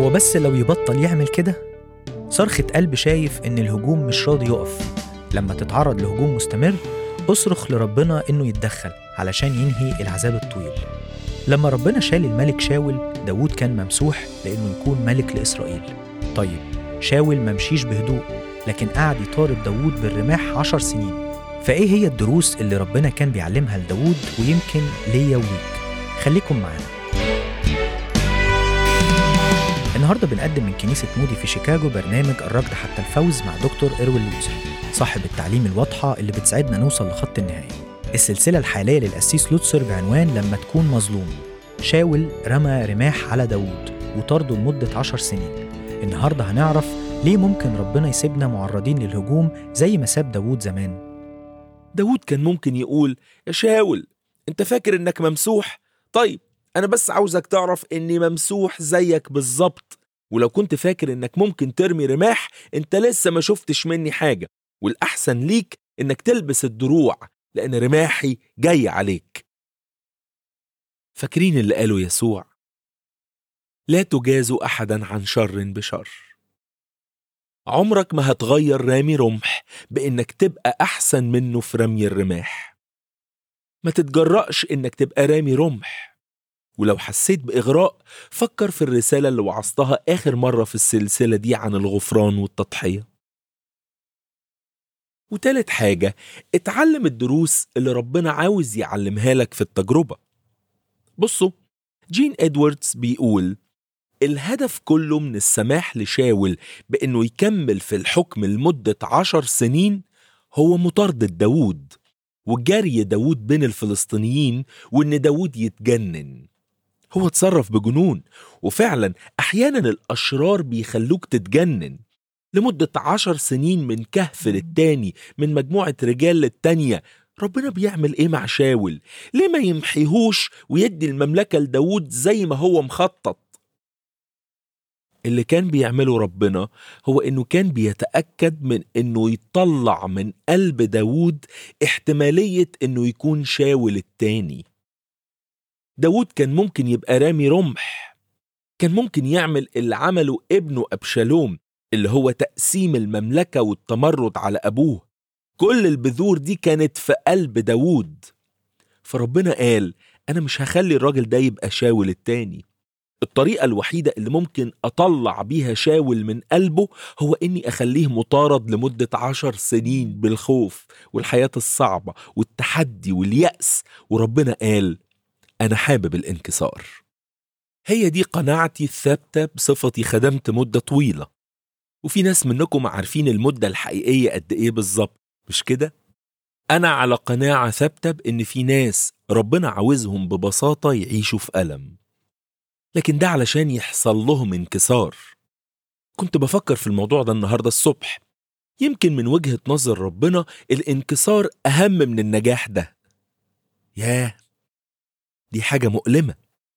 هو بس لو يبطل يعمل كده صرخة قلب شايف إن الهجوم مش راضي يقف لما تتعرض لهجوم مستمر اصرخ لربنا إنه يتدخل علشان ينهي العذاب الطويل لما ربنا شال الملك شاول داود كان ممسوح لأنه يكون ملك لإسرائيل طيب شاول ممشيش بهدوء لكن قعد يطارد داود بالرماح عشر سنين فإيه هي الدروس اللي ربنا كان بيعلمها لداود ويمكن ليا وليك خليكم معانا النهارده بنقدم من كنيسة مودي في شيكاغو برنامج الركض حتى الفوز مع دكتور إروين لوزر صاحب التعليم الواضحة اللي بتساعدنا نوصل لخط النهاية السلسلة الحالية للأسيس لوتسر بعنوان لما تكون مظلوم شاول رمى رماح على داود وطرده لمدة عشر سنين النهاردة هنعرف ليه ممكن ربنا يسيبنا معرضين للهجوم زي ما ساب داود زمان داود كان ممكن يقول يا شاول انت فاكر انك ممسوح طيب انا بس عاوزك تعرف اني ممسوح زيك بالظبط ولو كنت فاكر انك ممكن ترمي رماح انت لسه ما شفتش مني حاجة والاحسن ليك انك تلبس الدروع لان رماحي جاي عليك فاكرين اللي قاله يسوع لا تجازوا احدا عن شر بشر عمرك ما هتغير رامي رمح بانك تبقى احسن منه في رمي الرماح ما تتجرأش انك تبقى رامي رمح ولو حسيت بإغراء فكر في الرسالة اللي وعظتها آخر مرة في السلسلة دي عن الغفران والتضحية وتالت حاجة اتعلم الدروس اللي ربنا عاوز يعلمها لك في التجربة بصوا جين إدواردز بيقول الهدف كله من السماح لشاول بأنه يكمل في الحكم لمدة عشر سنين هو مطاردة داود وجري داود بين الفلسطينيين وإن داود يتجنن هو اتصرف بجنون وفعلا أحيانا الأشرار بيخلوك تتجنن لمدة عشر سنين من كهف للتاني من مجموعة رجال للتانية ربنا بيعمل ايه مع شاول ليه ما يمحيهوش ويدي المملكة لداود زي ما هو مخطط اللي كان بيعمله ربنا هو انه كان بيتأكد من انه يطلع من قلب داود احتمالية انه يكون شاول التاني داود كان ممكن يبقى رامي رمح كان ممكن يعمل اللي عمله ابنه أبشالوم اللي هو تقسيم المملكة والتمرد على أبوه كل البذور دي كانت في قلب داود فربنا قال أنا مش هخلي الراجل ده يبقى شاول التاني الطريقة الوحيدة اللي ممكن أطلع بيها شاول من قلبه هو إني أخليه مطارد لمدة عشر سنين بالخوف والحياة الصعبة والتحدي واليأس وربنا قال أنا حابب الانكسار هي دي قناعتي الثابتة بصفتي خدمت مدة طويلة وفي ناس منكم عارفين المدة الحقيقية قد إيه بالظبط مش كده؟ أنا على قناعة ثابتة بإن في ناس ربنا عاوزهم ببساطة يعيشوا في ألم لكن ده علشان يحصل لهم انكسار كنت بفكر في الموضوع ده النهاردة الصبح يمكن من وجهة نظر ربنا الانكسار أهم من النجاح ده ياه دي حاجة مؤلمة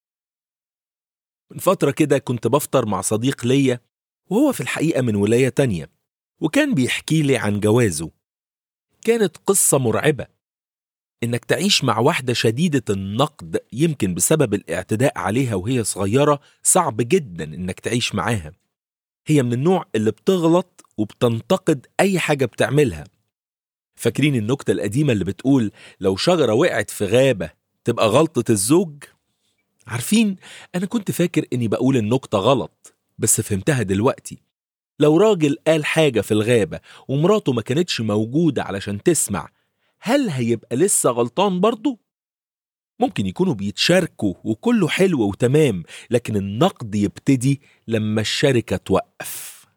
من فترة كده كنت بفطر مع صديق ليا وهو في الحقيقة من ولاية تانية وكان بيحكي لي عن جوازه كانت قصة مرعبة إنك تعيش مع واحدة شديدة النقد يمكن بسبب الاعتداء عليها وهي صغيرة صعب جدا إنك تعيش معاها هي من النوع اللي بتغلط وبتنتقد أي حاجة بتعملها فاكرين النكتة القديمة اللي بتقول لو شجرة وقعت في غابة تبقى غلطة الزوج عارفين أنا كنت فاكر إني بقول النكتة غلط بس فهمتها دلوقتي لو راجل قال حاجة في الغابة ومراته ما كانتش موجودة علشان تسمع هل هيبقى لسه غلطان برضه؟ ممكن يكونوا بيتشاركوا وكله حلو وتمام لكن النقد يبتدي لما الشركة توقف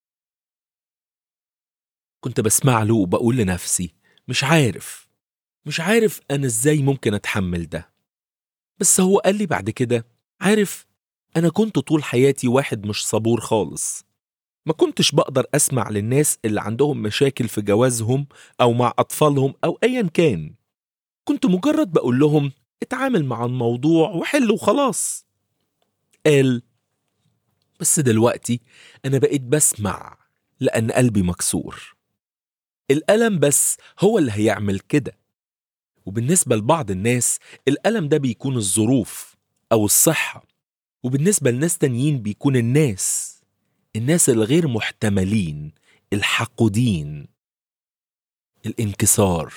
كنت بسمع له وبقول لنفسي مش عارف مش عارف أنا إزاي ممكن أتحمل ده بس هو قال لي بعد كده عارف أنا كنت طول حياتي واحد مش صبور خالص ما كنتش بقدر أسمع للناس اللي عندهم مشاكل في جوازهم أو مع أطفالهم أو أيا كان كنت مجرد بقول لهم اتعامل مع الموضوع وحل وخلاص قال بس دلوقتي أنا بقيت بسمع لأن قلبي مكسور الألم بس هو اللي هيعمل كده وبالنسبة لبعض الناس الألم ده بيكون الظروف أو الصحة وبالنسبة لناس تانيين بيكون الناس الناس الغير محتملين الحقودين الانكسار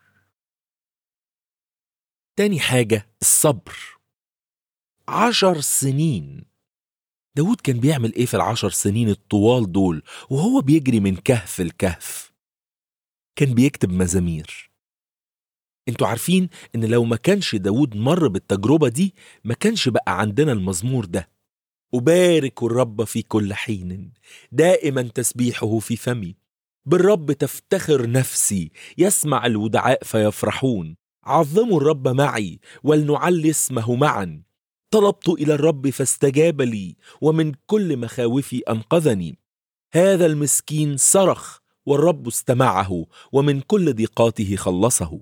تاني حاجة الصبر عشر سنين داود كان بيعمل ايه في العشر سنين الطوال دول وهو بيجري من كهف لكهف كان بيكتب مزامير انتوا عارفين ان لو ما كانش داود مر بالتجربة دي ما كانش بقى عندنا المزمور ده أبارك الرب في كل حين دائما تسبيحه في فمي بالرب تفتخر نفسي يسمع الودعاء فيفرحون عظموا الرب معي ولنعلي اسمه معا طلبت الى الرب فاستجاب لي ومن كل مخاوفي انقذني هذا المسكين صرخ والرب استمعه ومن كل ضيقاته خلصه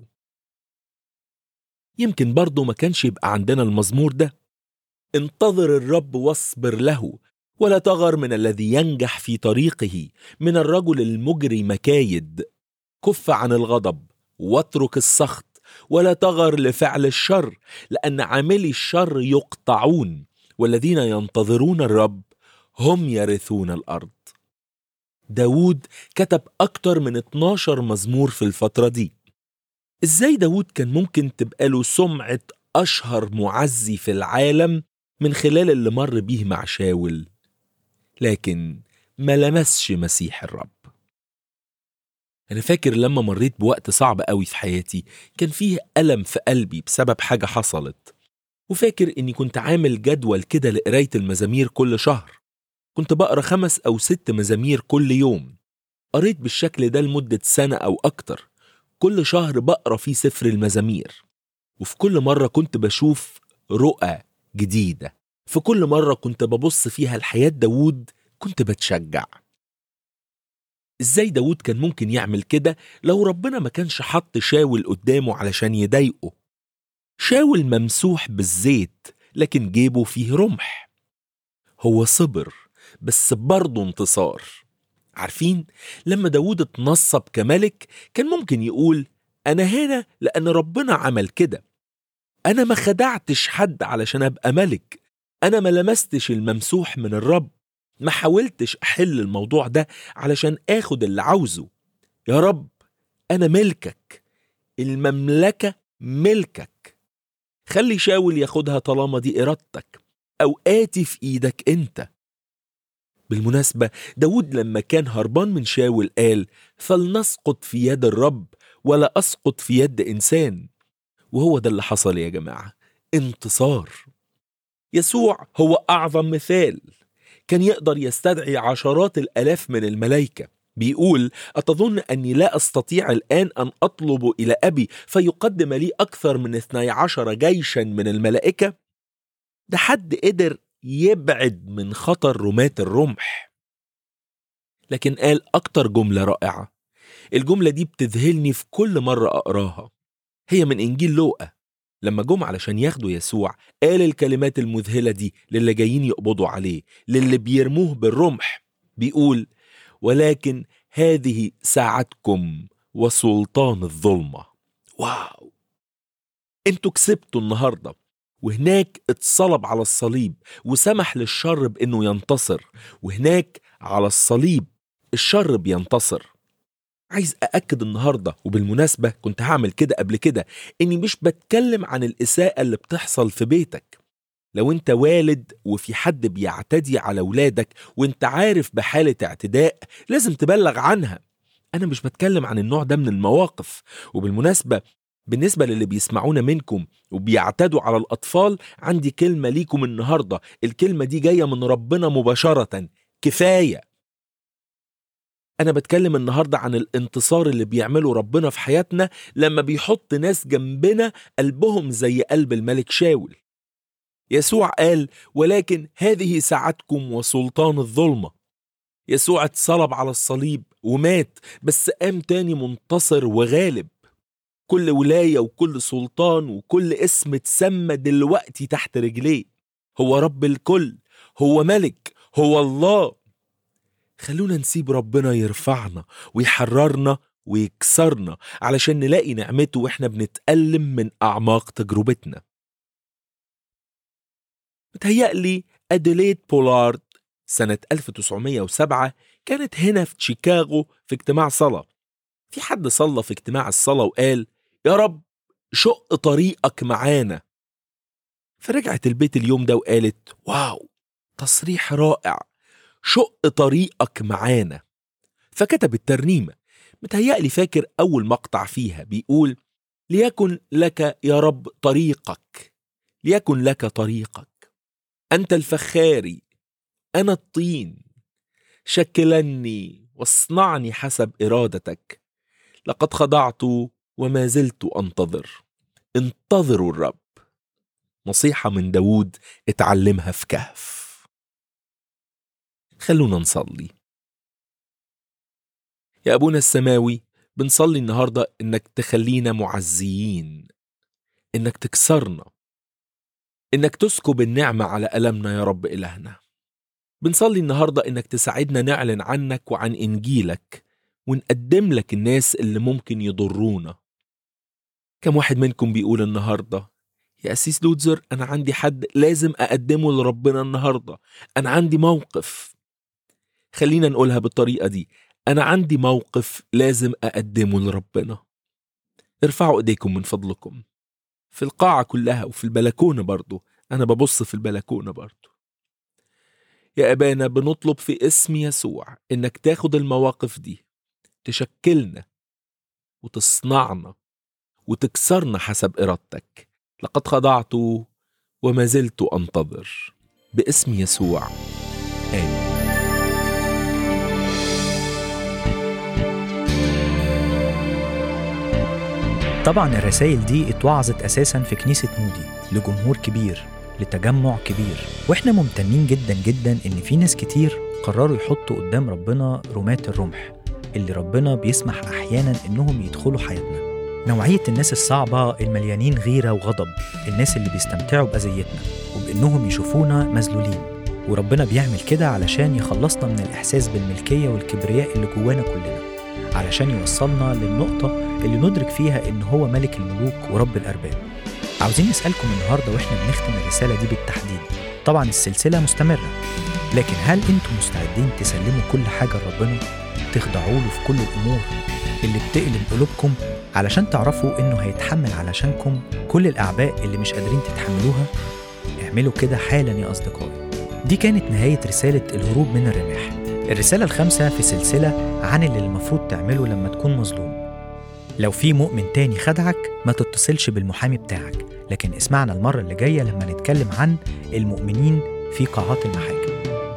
يمكن برضه ما كانش يبقى عندنا المزمور ده انتظر الرب واصبر له ولا تغر من الذي ينجح في طريقه من الرجل المجري مكايد كف عن الغضب واترك السخط ولا تغر لفعل الشر لأن عاملي الشر يقطعون والذين ينتظرون الرب هم يرثون الأرض داود كتب أكتر من 12 مزمور في الفترة دي إزاي داود كان ممكن تبقى له سمعة أشهر معزي في العالم من خلال اللي مر بيه مع شاول لكن ما لمسش مسيح الرب أنا فاكر لما مريت بوقت صعب قوي في حياتي كان فيه ألم في قلبي بسبب حاجة حصلت وفاكر إني كنت عامل جدول كده لقراية المزامير كل شهر كنت بقرا خمس أو ست مزامير كل يوم قريت بالشكل ده لمدة سنة أو أكتر كل شهر بقرا فيه سفر المزامير وفي كل مرة كنت بشوف رؤى جديدة في كل مرة كنت ببص فيها لحياة داوود كنت بتشجع ازاي داود كان ممكن يعمل كده لو ربنا ما كانش حط شاول قدامه علشان يضايقه شاول ممسوح بالزيت لكن جيبه فيه رمح هو صبر بس برضه انتصار عارفين لما داود اتنصب كملك كان ممكن يقول أنا هنا لأن ربنا عمل كده أنا ما خدعتش حد علشان أبقى ملك أنا ما لمستش الممسوح من الرب ما حاولتش أحل الموضوع ده علشان آخد اللي عاوزه يا رب أنا ملكك المملكة ملكك خلي شاول ياخدها طالما دي إرادتك أوقاتي في إيدك أنت بالمناسبة داود لما كان هربان من شاول قال فلنسقط في يد الرب ولا أسقط في يد إنسان وهو ده اللي حصل يا جماعة انتصار يسوع هو أعظم مثال كان يقدر يستدعي عشرات الآلاف من الملائكة بيقول أتظن أني لا أستطيع الآن أن أطلب إلى أبي فيقدم لي أكثر من 12 جيشا من الملائكة ده حد قدر يبعد من خطر رماة الرمح لكن قال أكتر جملة رائعة الجملة دي بتذهلني في كل مرة أقراها هي من إنجيل لوقا لما جم علشان ياخدوا يسوع قال الكلمات المذهلة دي للي جايين يقبضوا عليه للي بيرموه بالرمح بيقول ولكن هذه ساعتكم وسلطان الظلمة واو انتوا كسبتوا النهارده وهناك اتصلب على الصليب وسمح للشر بانه ينتصر وهناك على الصليب الشر بينتصر عايز أأكد النهاردة وبالمناسبة كنت هعمل كده قبل كده إني مش بتكلم عن الإساءة اللي بتحصل في بيتك لو أنت والد وفي حد بيعتدي على ولادك وأنت عارف بحالة اعتداء لازم تبلغ عنها أنا مش بتكلم عن النوع ده من المواقف وبالمناسبة بالنسبة للي بيسمعونا منكم وبيعتدوا على الأطفال عندي كلمة ليكم النهاردة الكلمة دي جاية من ربنا مباشرة كفاية أنا بتكلم النهاردة عن الانتصار اللي بيعمله ربنا في حياتنا لما بيحط ناس جنبنا قلبهم زي قلب الملك شاول يسوع قال ولكن هذه ساعتكم وسلطان الظلمة يسوع اتصلب على الصليب ومات بس قام تاني منتصر وغالب كل ولاية وكل سلطان وكل اسم اتسمى دلوقتي تحت رجليه هو رب الكل هو ملك هو الله خلونا نسيب ربنا يرفعنا ويحررنا ويكسرنا علشان نلاقي نعمته واحنا بنتألم من أعماق تجربتنا متهيألي أديليد بولارد سنة 1907 كانت هنا في شيكاغو في اجتماع صلاة في حد صلى في اجتماع الصلاة وقال يا رب شق طريقك معانا فرجعت البيت اليوم ده وقالت واو تصريح رائع شق طريقك معانا فكتبت ترنيمة متهيألي فاكر أول مقطع فيها بيقول ليكن لك يا رب طريقك ليكن لك طريقك أنت الفخاري أنا الطين شكلني واصنعني حسب إرادتك لقد خضعت وما زلت أنتظر انتظروا الرب نصيحة من داود اتعلمها في كهف خلونا نصلي يا أبونا السماوي بنصلي النهاردة إنك تخلينا معزيين إنك تكسرنا إنك تسكب النعمة على ألمنا يا رب إلهنا بنصلي النهاردة إنك تساعدنا نعلن عنك وعن إنجيلك ونقدم لك الناس اللي ممكن يضرونا كم واحد منكم بيقول النهاردة يا أسيس لوتزر أنا عندي حد لازم أقدمه لربنا النهاردة أنا عندي موقف خلينا نقولها بالطريقة دي أنا عندي موقف لازم أقدمه لربنا ارفعوا إيديكم من فضلكم في القاعة كلها وفي البلكونة برضو أنا ببص في البلكونة برضو يا أبانا بنطلب في اسم يسوع إنك تاخد المواقف دي تشكلنا وتصنعنا وتكسرنا حسب إرادتك لقد خضعت وما زلت أنتظر باسم يسوع آمين طبعا الرسائل دي اتوعظت اساسا في كنيسه مودي لجمهور كبير لتجمع كبير واحنا ممتنين جدا جدا ان في ناس كتير قرروا يحطوا قدام ربنا رمات الرمح اللي ربنا بيسمح احيانا انهم يدخلوا حياتنا نوعيه الناس الصعبه المليانين غيره وغضب الناس اللي بيستمتعوا باذيتنا وبانهم يشوفونا مذلولين وربنا بيعمل كده علشان يخلصنا من الاحساس بالملكيه والكبرياء اللي جوانا كلنا علشان يوصلنا للنقطه اللي ندرك فيها إن هو ملك الملوك ورب الأرباب. عاوزين نسألكم النهاردة وإحنا بنختم الرسالة دي بالتحديد. طبعا السلسلة مستمرة، لكن هل أنتم مستعدين تسلموا كل حاجة لربنا؟ تخضعوا له في كل الأمور اللي بتقلب قلوبكم علشان تعرفوا إنه هيتحمل علشانكم كل الأعباء اللي مش قادرين تتحملوها؟ اعملوا كده حالا يا أصدقائي. دي كانت نهاية رسالة الهروب من الرماح. الرسالة الخامسة في سلسلة عن اللي المفروض تعمله لما تكون مظلوم. لو في مؤمن تاني خدعك ما تتصلش بالمحامي بتاعك لكن اسمعنا المرة اللي جاية لما نتكلم عن المؤمنين في قاعات المحاكم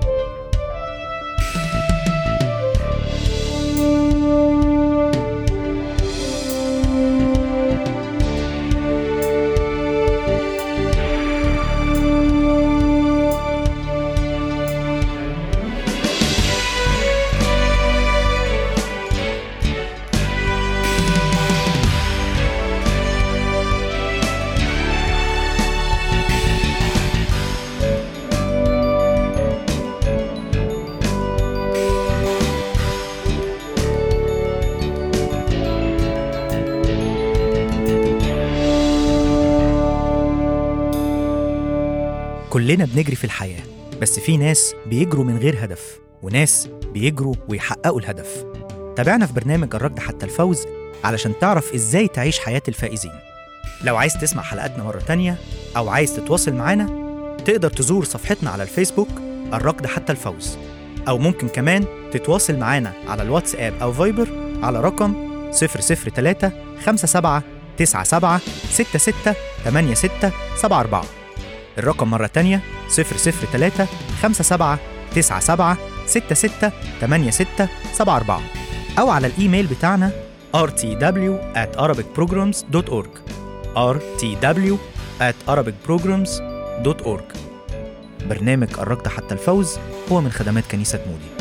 كلنا بنجري في الحياة بس في ناس بيجروا من غير هدف وناس بيجروا ويحققوا الهدف تابعنا في برنامج الركض حتى الفوز علشان تعرف ازاي تعيش حياة الفائزين لو عايز تسمع حلقاتنا مرة تانية أو عايز تتواصل معانا تقدر تزور صفحتنا على الفيسبوك الركض حتى الفوز أو ممكن كمان تتواصل معانا على الواتساب أو فايبر على رقم 003 57 97 66 86 74 الرقم مرة تانية 003 57 97 66 86 74 أو على الإيميل بتاعنا rtw at arabicprograms.org rtw at arabicprograms.org برنامج الركض حتى الفوز هو من خدمات كنيسة مودي